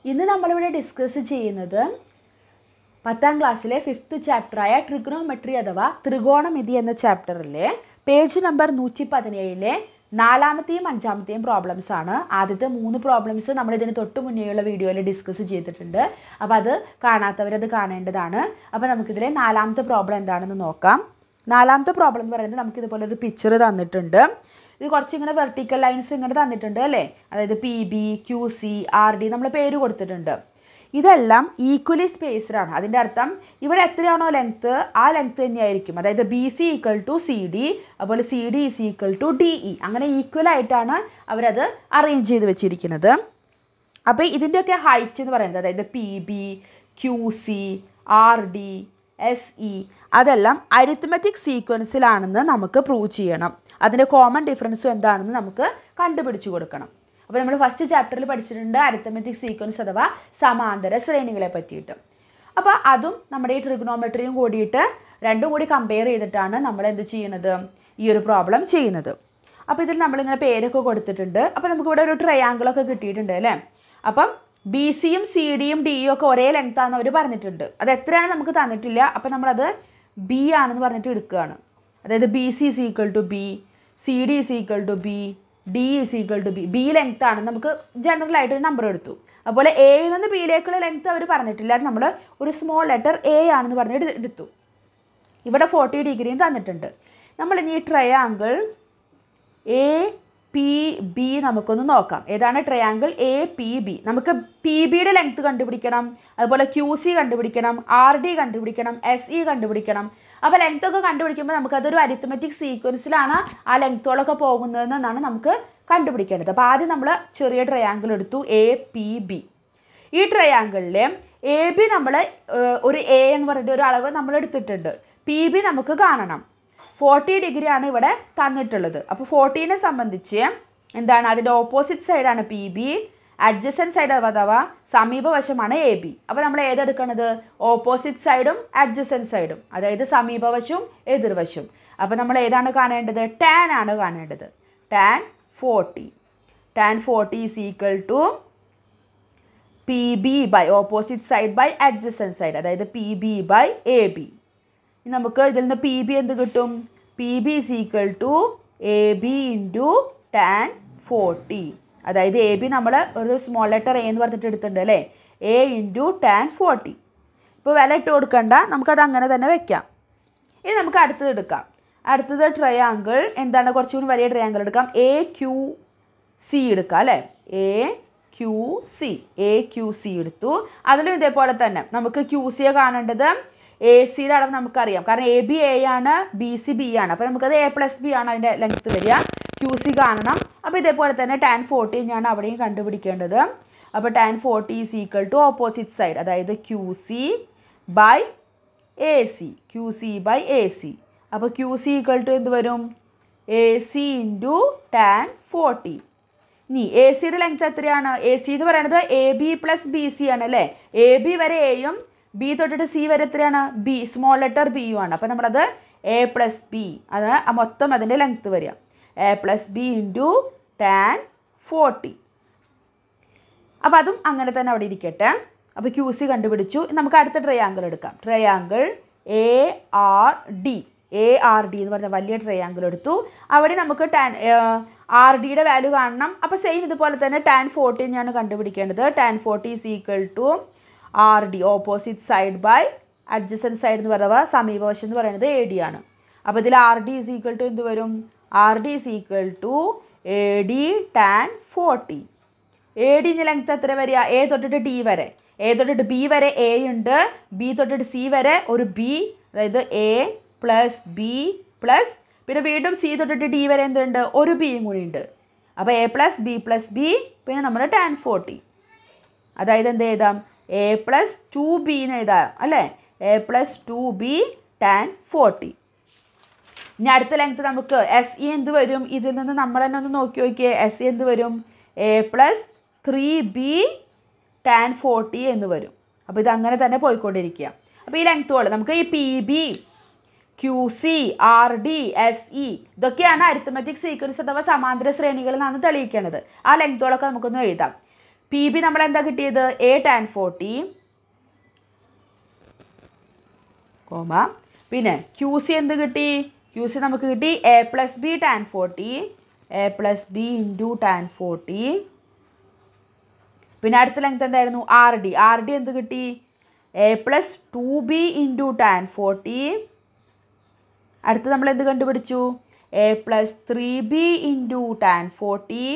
ഇന്ന് നമ്മളിവിടെ ഡിസ്കസ് ചെയ്യുന്നത് പത്താം ക്ലാസ്സിലെ ഫിഫ്ത്ത് ചാപ്റ്ററായ ട്രിഗ്നോമെട്രി അഥവാ ത്രികോണമിതി എന്ന ചാപ്റ്ററിലെ പേജ് നമ്പർ നൂറ്റി പതിനേഴിലെ നാലാമത്തെയും അഞ്ചാമത്തെയും പ്രോബ്ലംസ് ആണ് ആദ്യത്തെ മൂന്ന് പ്രോബ്ലംസ് നമ്മൾ ഇതിന് തൊട്ട് മുന്നേയുള്ള വീഡിയോയിൽ ഡിസ്കസ് ചെയ്തിട്ടുണ്ട് അപ്പോൾ അത് കാണാത്തവരത് കാണേണ്ടതാണ് അപ്പോൾ നമുക്കിതിലെ നാലാമത്തെ പ്രോബ്ലം എന്താണെന്ന് നോക്കാം നാലാമത്തെ പ്രോബ്ലം എന്ന് പറയുന്നത് നമുക്ക് ഇതുപോലെ ഒരു പിക്ചർ തന്നിട്ടുണ്ട് ഇത് കുറച്ച് ഇങ്ങനെ വെർട്ടിക്കൽ ലൈൻസ് ഇങ്ങനെ തന്നിട്ടുണ്ട് അല്ലേ അതായത് P B Q C R D നമ്മൾ പേര് കൊടുത്തിട്ടുണ്ട് ഇതെല്ലാം ഈക്വലി സ്പേസ്ഡ് ആണ് അതിൻ്റെ അർത്ഥം ഇവിടെ എത്രയാണോ ലെങ്ത്ത് ആ ലെങ്ത്ത് തന്നെയായിരിക്കും അതായത് B C equal to C D അതുപോലെ C D is equal to D E അങ്ങനെ ഈക്വൽ ആയിട്ടാണ് അവരത് അറേഞ്ച് ചെയ്ത് വെച്ചിരിക്കുന്നത് അപ്പോൾ ഇതിൻ്റെയൊക്കെ ഹൈറ്റ് എന്ന് പറയുന്നത് അതായത് P B Q C R D S E അതെല്ലാം അരിത്മെറ്റിക് സീക്വൻസിലാണെന്ന് നമുക്ക് പ്രൂവ് ചെയ്യണം അതിൻ്റെ കോമൺ ഡിഫറൻസും എന്താണെന്ന് നമുക്ക് കണ്ടുപിടിച്ചു കൊടുക്കണം അപ്പോൾ നമ്മൾ ഫസ്റ്റ് ചാപ്റ്ററിൽ പഠിച്ചിട്ടുണ്ട് അരിത്തമെറ്റിക് സീക്വൻസ് അഥവാ സമാന്തര ശ്രേണികളെ പറ്റിയിട്ട് അപ്പോൾ അതും നമ്മുടെ ഈ ട്രിഗ്നോമെട്രിയും കൂടിയിട്ട് രണ്ടും കൂടി കമ്പയർ ചെയ്തിട്ടാണ് നമ്മൾ എന്ത് ചെയ്യുന്നത് ഈ ഒരു പ്രോബ്ലം ചെയ്യുന്നത് അപ്പോൾ ഇതിൽ നമ്മളിങ്ങനെ പേരൊക്കെ കൊടുത്തിട്ടുണ്ട് അപ്പോൾ നമുക്കിവിടെ ഒരു ട്രയാങ്കിളൊക്കെ കിട്ടിയിട്ടുണ്ട് അല്ലേ അപ്പം ബി സിയും സി ഡിയും ഡിയും ഒക്കെ ഒരേ ലെങ്ത് ആണെന്ന് അവർ പറഞ്ഞിട്ടുണ്ട് അത് എത്രയാണ് നമുക്ക് തന്നിട്ടില്ല അപ്പോൾ നമ്മളത് ബി ആണെന്ന് പറഞ്ഞിട്ട് എടുക്കുകയാണ് അതായത് B C is equal to B C D is equal to B D is equal to B B length ആണ് നമുക്ക് ജനറൽ ആയിട്ട് ഒരു നമ്പർ എടുത്തു അതുപോലെ എയിൽ നിന്ന് ബിയിലേക്കുള്ള ലെങ്ത് അവർ പറഞ്ഞിട്ടില്ല അത് നമ്മൾ ഒരു സ്മോൾ ലെറ്റർ എ ആണെന്ന് പറഞ്ഞിട്ട് എടുത്തു ഇവിടെ ഫോർട്ടി ഡിഗ്രിയും തന്നിട്ടുണ്ട് നമ്മൾ ഇനി ഈ ട്രയാങ്കിൾ എ പി ബി നമുക്കൊന്ന് നോക്കാം ഏതാണ് ട്രയാങ്കിൾ എ പി ബി നമുക്ക് പി ബിയുടെ ലെങ്ത് കണ്ടുപിടിക്കണം അതുപോലെ ക്യു സി കണ്ടുപിടിക്കണം ആർ ഡി കണ്ടുപിടിക്കണം എസ് ഇ കണ്ടുപിടിക്കണം അപ്പോൾ ലെങ്ത് ഒക്കെ കണ്ടുപിടിക്കുമ്പോൾ നമുക്കതൊരു അരിത്തമെറ്റിക് സീക്വൻസിലാണ് ആ ലെങ്ത്തുകളൊക്കെ പോകുന്നതെന്നാണ് നമുക്ക് കണ്ടുപിടിക്കേണ്ടത് അപ്പോൾ ആദ്യം നമ്മൾ ചെറിയ ട്രയാങ്കിൾ എടുത്തു എ പി ബി ഈ ട്രയാങ്കിളിൽ എ ബി നമ്മൾ ഒരു എ എന്ന് പറഞ്ഞിട്ട് ഒരു അളവ് നമ്മൾ എടുത്തിട്ടുണ്ട് പി ബി നമുക്ക് കാണണം ഫോർട്ടി ഡിഗ്രി ആണ് ഇവിടെ തന്നിട്ടുള്ളത് അപ്പോൾ ഫോർട്ടീനെ സംബന്ധിച്ച് എന്താണ് അതിൻ്റെ ഓപ്പോസിറ്റ് സൈഡാണ് പി ബി അഡ്ജസൻ സൈഡ് അഥവാ സമീപവശമാണ് എ ബി അപ്പോൾ നമ്മൾ ഏതെടുക്കണത് ഓപ്പോസിറ്റ് സൈഡും അഡ്ജസൻ സൈഡും അതായത് സമീപവശവും എതിർവശവും അപ്പോൾ നമ്മൾ ഏതാണ് കാണേണ്ടത് ടാൻ ആണ് കാണേണ്ടത് tan forty tan forty is equal to P B by opposite side by adjacent side അതായത് P B by A B നമുക്ക് ഇതിൽ നിന്ന് പി ബി എന്ത് കിട്ടും P B is equal to A B into tan forty അതായത് A B നമ്മൾ ഒരു small letter A എന്ന് പറഞ്ഞിട്ട് എടുത്തിട്ടുണ്ട് അല്ലേ എ ഇൻറ്റു ടാൻ ഫോർട്ടി ഇപ്പോൾ വില ഇട്ട് കൊടുക്കണ്ട നമുക്കത് അങ്ങനെ തന്നെ വെക്കാം ഇനി നമുക്ക് അടുത്തത് എടുക്കാം അടുത്തത് ട്രയാങ്കിൾ എന്താണ് കുറച്ചുകൂടി വലിയ ട്രയാങ്കിൾ എടുക്കാം എ ക്യു സി എടുക്കാം അല്ലേ A Q C A Q C എടുത്തു അതിലും ഇതേപോലെ തന്നെ നമുക്ക് ക്യു സിയെ കാണേണ്ടത് എ സിയുടെ അളവ് നമുക്കറിയാം കാരണം എ ബി എ ആണ് ബി സി ബി ആണ് അപ്പോൾ നമുക്കത് എ പ്ലസ് ബി ആണ് അതിൻ്റെ ലെങ്ത്ത് വരിക ക്യു സി കാണണം അപ്പോൾ ഇതേപോലെ തന്നെ ടാൻ ഫോർട്ടി ഞാൻ അവിടെയും കണ്ടുപിടിക്കേണ്ടത് അപ്പോൾ tan forty is equal to opposite side അതായത് Q C by A C Q C by A C അപ്പോൾ ക്യു സി ഈക്വൽ ടു എന്ത് വരും A C into tan forty ഇനി എ സിയുടെ ലെങ്ത് എത്രയാണ് എ സി എന്ന് പറയുന്നത് A B plus B C ആണ് അല്ലേ എ ബി വരെ എയും ബി തൊട്ടിട്ട് സി വരെ എത്രയാണ് B small letter B U ആണ് അപ്പോൾ നമ്മളത് എ പ്ലസ് ബി അത് മൊത്തം അതിൻ്റെ ലെങ്ത്ത് വരിക A plus B into tan forty അപ്പോൾ അതും അങ്ങനെ തന്നെ അവിടെ ഇരിക്കട്ടെ അപ്പോൾ ക്യൂ സി കണ്ടുപിടിച്ചു നമുക്ക് അടുത്ത ട്രയാങ്കിൾ എടുക്കാം triangle A R D A R D എന്ന് പറഞ്ഞ വലിയ ട്രയാങ്കിൾ എടുത്തു അവിടെ നമുക്ക് ടാൻ ആർ ഡിയുടെ വാല്യൂ കാണണം അപ്പോൾ സെയിം ഇതുപോലെ തന്നെ ടാൻ ഫോർട്ടി ഞാൻ കണ്ടുപിടിക്കേണ്ടത് tan forty is equal to R D opposite side by adjacent side എന്ന് പറയുക സമീപവശം എന്ന് പറയുന്നത് എ ഡി ആണ് അപ്പോൾ ഇതിൽ R D is equal to എന്ത് വരും R D is equal to A D tan forty A ഡിൻ്റെ ലെങ്ത് എത്ര വരിക എ തൊട്ടിട്ട് ഡി വരെ എ തൊട്ടിട്ട് ബി വരെ എ ഉണ്ട് ബി തൊട്ടിട്ട് സി വരെ ഒരു ബി അതായത് എ പ്ലസ് ബി പ്ലസ് പിന്നെ വീണ്ടും സി തൊട്ടിട്ട് ഡി വരെ എന്തുണ്ട് ഒരു ബിയും കൂടി ഉണ്ട് അപ്പോൾ A plus B plus B പിന്നെ നമ്മുടെ ടാൻ ഫോർട്ടി അതായത് എന്ത് എഴുതാം എ പ്ലസ് ടു ബി എന്ന് എഴുതാം അല്ലേ A plus two B tan forty ഇനി അടുത്ത ലെങ്ത് നമുക്ക് എസ് ഇ എന്ത് വരും ഇതിൽ നിന്ന് നമ്മൾ തന്നെ ഒന്ന് നോക്കി നോക്കിയേ എസ് ഇ എന്ത് വരും A plus three B tan forty എന്ന് വരും അപ്പോൾ ഇത് അങ്ങനെ തന്നെ പോയിക്കൊണ്ടിരിക്കുക അപ്പോൾ ഈ ലെങ്ത്തുകൾ നമുക്ക് ഈ P B Q C R D S E ഇതൊക്കെയാണ് അരിത്തമെറ്റിക് സീക്വൻസ് അഥവാ സമാന്തര ശ്രേണികൾ എന്നാണ് തെളിയിക്കേണ്ടത് ആ ലെങ്ത്തുകളൊക്കെ നമുക്കൊന്ന് എഴുതാം പി ബി നമ്മൾ എന്താ കിട്ടിയത് എ ടാൻ ഫോർട്ടി കോമ പിന്നെ ക്യൂ സി എന്ത് കിട്ടി ക്യൂ സി നമുക്ക് കിട്ടി A plus B tan forty A plus B into tan forty പിന്നെ അടുത്ത ലെങ്ത് എന്തായിരുന്നു ആർ ഡി ആർ ഡി എന്ത് കിട്ടി A plus two B into tan forty അടുത്ത് നമ്മൾ എന്ത് കണ്ടുപിടിച്ചു A plus three B into tan forty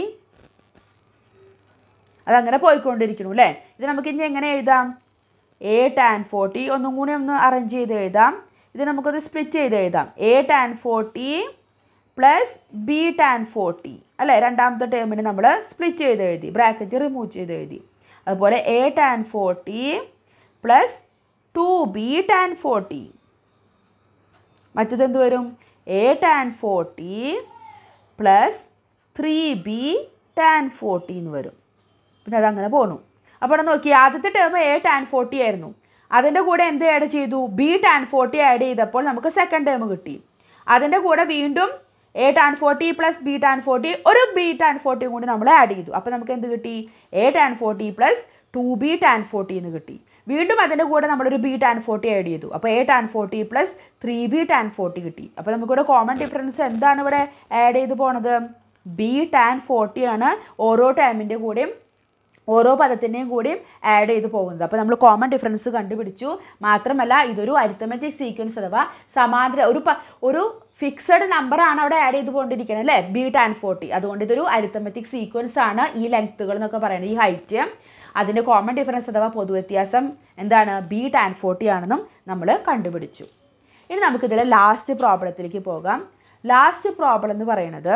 അതങ്ങനെ പോയിക്കൊണ്ടിരിക്കുന്നു അല്ലേ ഇത് നമുക്ക് ഇനി എങ്ങനെ എഴുതാം എ ടാൻ ഫോർട്ടി ഒന്നും കൂടി ഒന്ന് അറേഞ്ച് ചെയ്ത് എഴുതാം ഇത് നമുക്കൊന്ന് സ്പ്ലിറ്റ് ചെയ്ത് എഴുതാം A tan forty plus B tan forty അല്ലേ രണ്ടാമത്തെ ടേമിന് നമ്മൾ സ്പ്ലിറ്റ് ചെയ്ത് എഴുതി ബ്രാക്കറ്റ് റിമൂവ് ചെയ്ത് എഴുതി അതുപോലെ A tan forty plus two B tan forty മറ്റത് എന്ത് വരും A tan forty plus three B tan forty എന്ന് വരും പിന്നെ അതങ്ങനെ പോണു അപ്പോൾ ഇവിടെ നോക്കി ആദ്യത്തെ ടേം എ ടാൻ ഫോർട്ടി ആയിരുന്നു അതിൻ്റെ കൂടെ എന്ത് ആഡ് ചെയ്തു ബി ടാൻ ഫോർട്ടി ആഡ് ചെയ്തപ്പോൾ നമുക്ക് സെക്കൻഡ് ടേം കിട്ടി അതിൻ്റെ കൂടെ വീണ്ടും A tan forty plus B tan forty ഒരു ബി ടാൻ ഫോർട്ടിയും കൂടി നമ്മൾ ആഡ് ചെയ്തു അപ്പോൾ നമുക്ക് എന്ത് കിട്ടി A tan forty plus two B tan forty എന്ന് കിട്ടി വീണ്ടും അതിൻ്റെ കൂടെ നമ്മളൊരു ബി ടാൻ ഫോർട്ടി ആഡ് ചെയ്തു അപ്പോൾ A tan forty plus three B tan forty കിട്ടി അപ്പോൾ നമുക്കിവിടെ കോമൺ ഡിഫറൻസ് എന്താണ് ഇവിടെ ആഡ് ചെയ്ത് പോണത് ബി ടാൻ ഫോർട്ടി ആണ് ഓരോ ടൈമിൻ്റെ കൂടെയും ഓരോ പദത്തിൻ്റെയും കൂടിയും ആഡ് ചെയ്ത് പോകുന്നത് അപ്പോൾ നമ്മൾ കോമൺ ഡിഫറൻസ് കണ്ടുപിടിച്ചു മാത്രമല്ല ഇതൊരു അരിത്തമെറ്റിക് സീക്വൻസ് അഥവാ സമാന്തര ഒരു പ ഒരു ഫിക്സഡ് നമ്പർ ആണ് അവിടെ ആഡ് ചെയ്ത് കൊണ്ടിരിക്കുന്നത് അല്ലേ ബി ടാൻ ഫോർട്ടി അതുകൊണ്ട് ഇതൊരു അരിത്തമെറ്റിക് സീക്വൻസ് ആണ് ഈ ലെങ്ത്തുകൾ എന്നൊക്കെ പറയുന്നത് ഈ ഹൈറ്റ് അതിൻ്റെ കോമൺ ഡിഫറൻസ് അഥവാ പൊതുവ്യത്യാസം എന്താണ് ബി ടാൻ ഫോർട്ടി ആണെന്നും നമ്മൾ കണ്ടുപിടിച്ചു ഇനി നമുക്കിതിലെ ലാസ്റ്റ് പ്രോബ്ലത്തിലേക്ക് പോകാം ലാസ്റ്റ് പ്രോബ്ലം എന്ന് പറയുന്നത്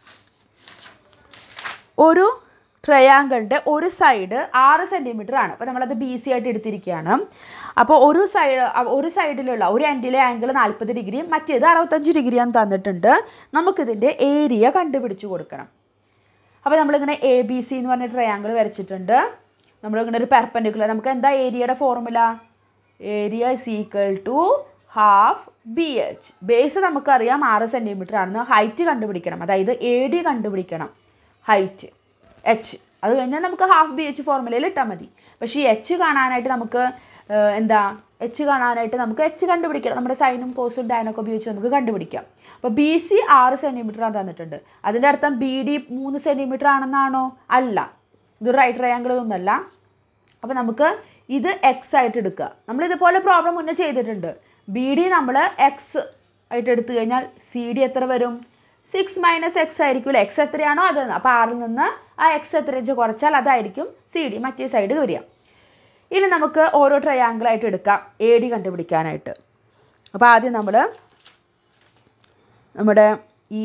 ഒരു ട്രയാങ്കിളിൻ്റെ ഒരു സൈഡ് ആറ് സെൻറ്റിമീറ്റർ ആണ് അപ്പോൾ നമ്മളത് ബി സി ആയിട്ട് എടുത്തിരിക്കുകയാണ് അപ്പോൾ ഒരു സൈഡ് ഒരു സൈഡിലുള്ള ഒരു എൻഡിലെ ആംഗിൾ നാൽപ്പത് ഡിഗ്രിയും മറ്റേത് അറുപത്തഞ്ച് ഡിഗ്രിയാണ് തന്നിട്ടുണ്ട് നമുക്കിതിൻ്റെ ഏരിയ കണ്ടുപിടിച്ച് കൊടുക്കണം അപ്പോൾ നമ്മളിങ്ങനെ എ ബി സി എന്ന് പറഞ്ഞ ട്രയാങ്കിൾ വരച്ചിട്ടുണ്ട് നമ്മളിങ്ങനെ ഒരു പെർപ്പൻഡിക്കുലർ നമുക്ക് എന്താ ഏരിയയുടെ formula area is equal to half B H base നമുക്കറിയാം ആറ് സെൻറ്റിമീറ്റർ ആണെന്ന് ഹൈറ്റ് കണ്ടുപിടിക്കണം അതായത് എ ഡി കണ്ടുപിടിക്കണം ഹൈറ്റ് എച്ച് അത് കഴിഞ്ഞാൽ നമുക്ക് ഹാഫ് ബി എച്ച് ഫോർമുലയിൽ ഇട്ടാൽ മതി പക്ഷേ ഈ എച്ച് കാണാനായിട്ട് നമുക്ക് ഏഹ്, എന്താ എച്ച് കാണാനായിട്ട് നമുക്ക് എച്ച് കണ്ടുപിടിക്കണം നമ്മുടെ സൈനും കോസും ഡാനൊക്കെ ഉപയോഗിച്ച് നമുക്ക് കണ്ടുപിടിക്കാം അപ്പോൾ ബി സി ആറ് സെൻറ്റിമീറ്റർ ആണ് തന്നിട്ടുണ്ട് അതിൻ്റെ അർത്ഥം ബി ഡി മൂന്ന് സെൻറ്റിമീറ്റർ ആണെന്നാണോ അല്ല ഇത് റൈറ്റ് ട്രയാങ്കിൾ ഒന്നല്ല അപ്പോൾ നമുക്ക് ഇത് എക്സ് ആയിട്ട് എടുക്കുക നമ്മൾ ഇതുപോലെ പ്രോബ്ലം മുന്നേ ചെയ്തിട്ടുണ്ട് ബി ഡി നമ്മൾ എക്സ് ആയിട്ട് എടുത്തു കഴിഞ്ഞാൽ സി ഡി എത്ര വരും സിക്സ് മൈനസ് എക്സ് ആയിരിക്കും എക്സ് എത്രയാണോ അത് അപ്പോൾ ആറിൽ നിന്ന് ആ എക്സ് എത്ര വെച്ച് കുറച്ചാൽ അതായിരിക്കും സി ഡി മറ്റേ സൈഡ് വരിക ഇനി നമുക്ക് ഓരോ triangle ആയിട്ട് എടുക്കാം എ ഡി കണ്ടുപിടിക്കാനായിട്ട് അപ്പോൾ ആദ്യം നമ്മൾ നമ്മുടെ ഈ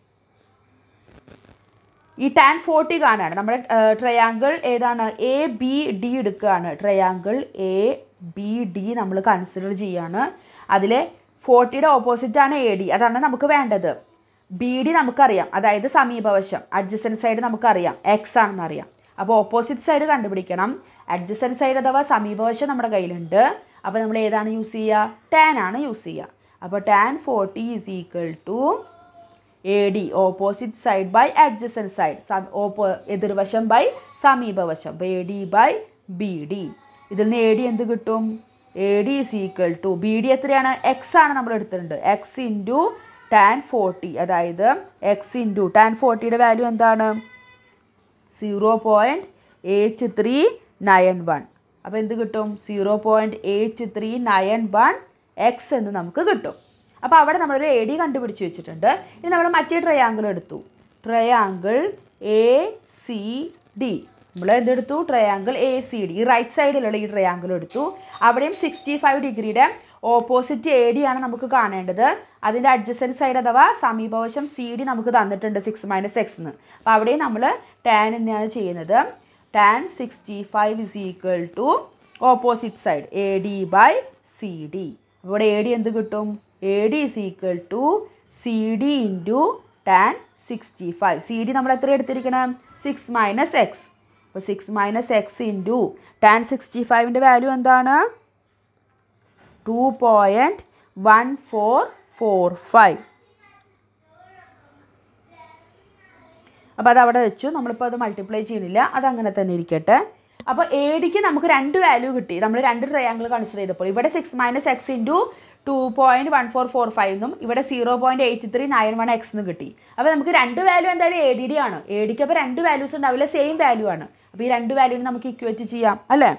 ഈ ടാൻ ഫോർട്ടി കാണാണ് നമ്മുടെ ട്രയാങ്കിൾ ഏതാണ് എ ബി ഡി എടുക്കുകയാണ് ട്രയാങ്കിൾ എ ബി ഡി നമ്മൾ കൺസിഡർ ചെയ്യാണ് അതിൽ ഫോർട്ടിയുടെ ഓപ്പോസിറ്റാണ് എ ഡി അതാണ് നമുക്ക് വേണ്ടത് ബി ഡി നമുക്കറിയാം അതായത് സമീപവശം അഡ്ജസൻ സൈഡ് നമുക്കറിയാം എക്സ് ആണെന്ന് അറിയാം അപ്പോൾ ഓപ്പോസിറ്റ് സൈഡ് കണ്ടുപിടിക്കണം അഡ്ജസൻ സൈഡ് അഥവാ സമീപവശം നമ്മുടെ കയ്യിലുണ്ട് അപ്പോൾ നമ്മൾ ഏതാണ് യൂസ് ചെയ്യുക ടാൻ ആണ് യൂസ് ചെയ്യുക അപ്പോൾ tan forty is equal to A D opposite side by adjacent side ഓപ്പോ എതിർവശം ബൈ സമീപവശം A D by B D ഇതിൽ നിന്ന് എ ഡി എന്ത് കിട്ടും A D is equal to B D എത്രയാണ് എക്സ് ആണ് നമ്മൾ എടുത്തിട്ടുണ്ട് എക്സ് ഇൻറ്റു ടാൻ ഫോർട്ടി അതായത് എക്സ് ഇൻറ്റു ടാൻ ഫോർട്ടിയുടെ വാല്യൂ എന്താണ് zero point eight three nine one അപ്പോൾ എന്ത് കിട്ടും zero point eight three nine one X എന്ന് നമുക്ക് കിട്ടും അപ്പോൾ അവിടെ നമ്മളൊരു എ ഡി കണ്ടുപിടിച്ച് വെച്ചിട്ടുണ്ട് ഇനി നമ്മൾ മറ്റേ ട്രയാങ്കിൾ എടുത്തു ട്രയാങ്കിൾ എ സി ഡി നമ്മൾ എന്തെടുത്തു ട്രയാങ്കിൾ എ സി ഡി ഈ റൈറ്റ് സൈഡിലുള്ള ഈ ട്രയാങ്കിൾ എടുത്തു അവിടെയും സിക്സ്റ്റി ഫൈവ് ഡിഗ്രിയുടെ ഓപ്പോസിറ്റ് എ ഡി ആണ് നമുക്ക് കാണേണ്ടത് അതിൻ്റെ അഡ്ജസ്റ്റൻറ്റ് സൈഡ് അഥവാ സമീപവശം സി ഡി നമുക്ക് തന്നിട്ടുണ്ട് സിക്സ് മൈനസ് എക്സ് എന്ന് അപ്പോൾ അവിടെയും നമ്മൾ ടാൻ തന്നെയാണ് ചെയ്യുന്നത് tan sixty five is equal to opposite side A D by C D ഇവിടെ എ ഡി എന്ത് കിട്ടും A D is equal to C D into tan sixty five C D നമ്മൾ എത്ര എടുത്തിരിക്കണം സിക്സ് മൈനസ് എക്സ് അപ്പോൾ six minus X into tan sixty ഫൈവിൻ്റെ value എന്താണ് two point one four four five അപ്പോൾ അത് അവിടെ വെച്ചു നമ്മളിപ്പോൾ അത് മൾട്ടിപ്ലൈ ചെയ്യണില്ല അത് അങ്ങനെ തന്നെ ഇരിക്കട്ടെ അപ്പോൾ എ ഡിക്ക് നമുക്ക് രണ്ട് വാല്യൂ കിട്ടി നമ്മൾ രണ്ട് ട്രയാങ്കിൾ കൺസിഡർ ചെയ്തപ്പോൾ ഇവിടെ six minus X into two point one four four five എന്നും ഇവിടെ zero point eighty three nine one X എന്ന് കിട്ടി അപ്പോൾ നമുക്ക് രണ്ട് വാല്യൂ എന്തായാലും എ ഡി ഡി ആണ് എ ഡിക്ക് അപ്പോൾ രണ്ട് വാല്യൂസ് ഉണ്ടാവില്ല സെയിം വാല്യൂ ആണ് അപ്പോൾ ഈ രണ്ട് വാല്യൂവിന് നമുക്ക് ഇക്വേറ്റ് ചെയ്യാം അല്ലേ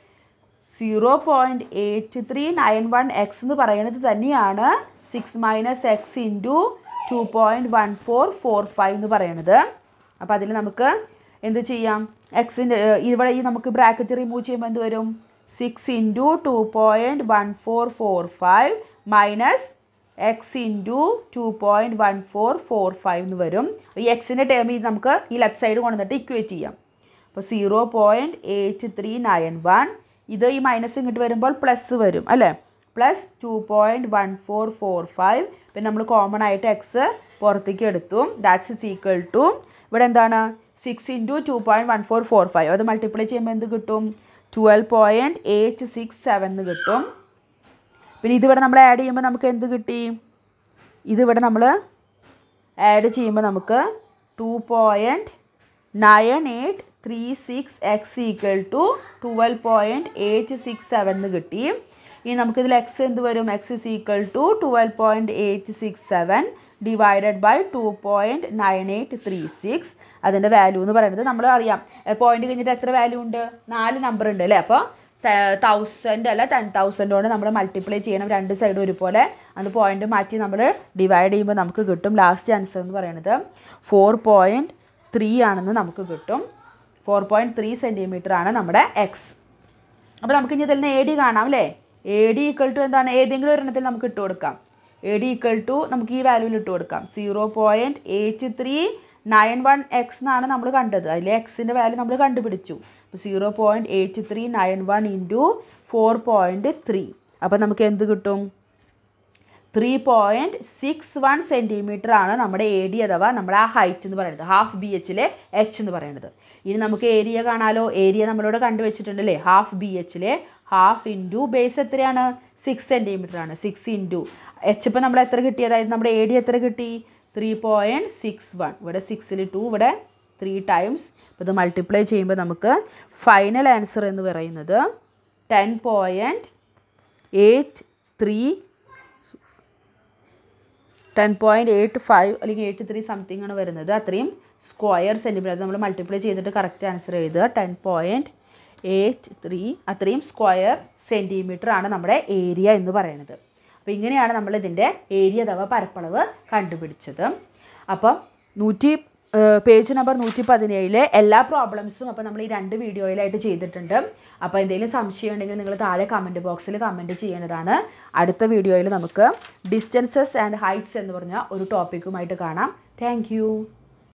zero point eight three nine one X എന്ന് പറയുന്നത് തന്നെയാണ് six minus X into two point one four four five എന്ന് പറയണത് അപ്പോൾ അതിൽ നമുക്ക് എന്ത് ചെയ്യാം എക്സിൻ്റെ ഇവിടെ ഈ നമുക്ക് ബ്രാക്കറ്റ് റിമൂവ് ചെയ്യുമ്പോൾ എന്ത് വരും six into two point one four four five minus X into two point one four four five എന്ന് വരും ഈ എക്സിൻ്റെ ടേം ഇത് നമുക്ക് ഈ ലെഫ്റ്റ് സൈഡ് കൊണ്ടുവന്നിട്ട് ഇക്വേറ്റ് ചെയ്യാം അപ്പോൾ zero point eight three nine one ഇത് ഈ മൈനസ് ഇങ്ങോട്ട് വരുമ്പോൾ പ്ലസ് വരും അല്ലേ plus two point one four four five പിന്നെ നമ്മൾ കോമൺ ആയിട്ട് എക്സ് പുറത്തേക്ക് എടുത്തു ദാറ്റ്സ് ഇസ് ഈക്വൽ ടു ഇവിടെ എന്താണ് six into two point one four four five അത് മൾട്ടിപ്ലൈ ചെയ്യുമ്പോൾ എന്ത് കിട്ടും twelve point eight six seven എന്ന് കിട്ടും പിന്നെ ഇതിവിടെ നമ്മൾ ആഡ് ചെയ്യുമ്പോൾ നമുക്ക് എന്ത് കിട്ടി ഇതിവിടെ നമ്മൾ ആഡ് ചെയ്യുമ്പോൾ നമുക്ക് two point nine eight three six X equal to twelve point eight six seven എന്ന് കിട്ടി ഇനി നമുക്കിതിൽ എക്സ് എന്ത് വരും X is equal to twelve point eight six seven divided by two point nine eight three six അതിൻ്റെ value എന്ന് പറയുന്നത് നമ്മൾ അറിയാം പോയിന്റ് കഴിഞ്ഞിട്ട് എത്ര വാല്യൂ ഉണ്ട് നാല് നമ്പർ ഉണ്ട് അല്ലേ അപ്പോൾ തൗസൻഡ് അല്ല ടെൻ തൗസൻഡ് കൊണ്ട് നമ്മൾ മൾട്ടിപ്ലൈ ചെയ്യണം രണ്ട് സൈഡും ഒരുപോലെ അത് പോയിന്റ് മാറ്റി നമ്മൾ ഡിവൈഡ് ചെയ്യുമ്പോൾ നമുക്ക് കിട്ടും ലാസ്റ്റ് ആൻസർ എന്ന് പറയുന്നത് ഫോർ പോയിൻറ്റ് ത്രീ ആണെന്ന് നമുക്ക് കിട്ടും ഫോർ പോയിൻറ്റ് ത്രീ സെൻറ്റിമീറ്റർ ആണ് നമ്മുടെ എക്സ് അപ്പോൾ നമുക്ക് ഇനി ഇതിൽ നിന്ന് എ ഡി കാണാം അല്ലേ എ ഡി ഈക്വൽ ടു എന്താണ് ഏതെങ്കിലും ഒരെണ്ണത്തിൽ നമുക്ക് ഇട്ട് കൊടുക്കാം എ ഡി ഈക്വൽ ടു നമുക്ക് ഈ വാല്യൂവിൽ ഇട്ട് കൊടുക്കാം zero point eight three nine one X എന്നാണ് നമ്മൾ കണ്ടത് അതിൽ എക്സിൻ്റെ വാല്യൂ നമ്മൾ കണ്ടുപിടിച്ചു അപ്പോൾ zero point eight three nine one into four point three അപ്പോൾ നമുക്ക് എന്ത് കിട്ടും three point six one centimetre ആണ് നമ്മുടെ എ ഡി അഥവാ നമ്മുടെ ആ ഹൈറ്റ് എന്ന് പറയുന്നത് ഹാഫ് ബി എച്ചിലെ എച്ച് എന്ന് പറയുന്നത് ഇനി നമുക്ക് ഏരിയ കാണാലോ ഏരിയ നമ്മളിവിടെ കണ്ടുവച്ചിട്ടുണ്ടല്ലേ ഹാഫ് ബി എച്ചിലെ ഹാഫ് ഇൻറ്റു ബേസ് എത്രയാണ് സിക്സ് സെൻറ്റിമീറ്റർ ആണ് സിക്സ് ഇൻറ്റു എച്ച് ഇപ്പോൾ നമ്മൾ എത്ര കിട്ടി അതായത് നമ്മുടെ എ ഡി എത്ര കിട്ടി ത്രീ പോയിൻറ്റ് സിക്സ് വൺ ഇവിടെ സിക്സിൽ ടു ഇവിടെ ത്രീ ടൈംസ് അപ്പോൾ ഇത് മൾട്ടിപ്ലൈ ചെയ്യുമ്പോൾ നമുക്ക് ഫൈനൽ ആൻസർ എന്ന് പറയുന്നത് ten point eight three ten point eight five അല്ലെങ്കിൽ എയ്റ്റ് ത്രീ സംതിങ് ആണ് വരുന്നത് അത്രയും സ്ക്വയർ സെൻറ്റിമീറ്റർ നമ്മൾ മൾട്ടിപ്ലൈ ചെയ്തിട്ട് കറക്റ്റ് ആൻസർ എഴുതുക ടെൻ പോയിൻറ്റ് എയ്റ്റ് ത്രീ അത്രയും സ്ക്വയർ സെൻറ്റിമീറ്റർ ആണ് നമ്മുടെ ഏരിയ എന്ന് പറയുന്നത് അപ്പോൾ ഇങ്ങനെയാണ് നമ്മൾ ഇതിൻ്റെ ഏരിയ അഥവാ പരപ്പളവ് കണ്ടുപിടിച്ചത് അപ്പം നൂറ്റി പേജ് നമ്പർ നൂറ്റി പതിനേഴിലെ എല്ലാ പ്രോബ്ലംസും അപ്പോൾ നമ്മൾ ഈ രണ്ട് വീഡിയോയിലായിട്ട് ചെയ്തിട്ടുണ്ട് അപ്പോൾ എന്തെങ്കിലും സംശയം ഉണ്ടെങ്കിൽ നിങ്ങൾ താഴെ കമൻറ്റ് ബോക്സിൽ കമൻറ്റ് ചെയ്യേണ്ടതാണ് അടുത്ത വീഡിയോയിൽ നമുക്ക് ഡിസ്റ്റൻസസ് ആൻഡ് ഹൈറ്റ്സ് എന്ന് പറഞ്ഞ ഒരു ടോപ്പിക്കുമായിട്ട് കാണാം താങ്ക്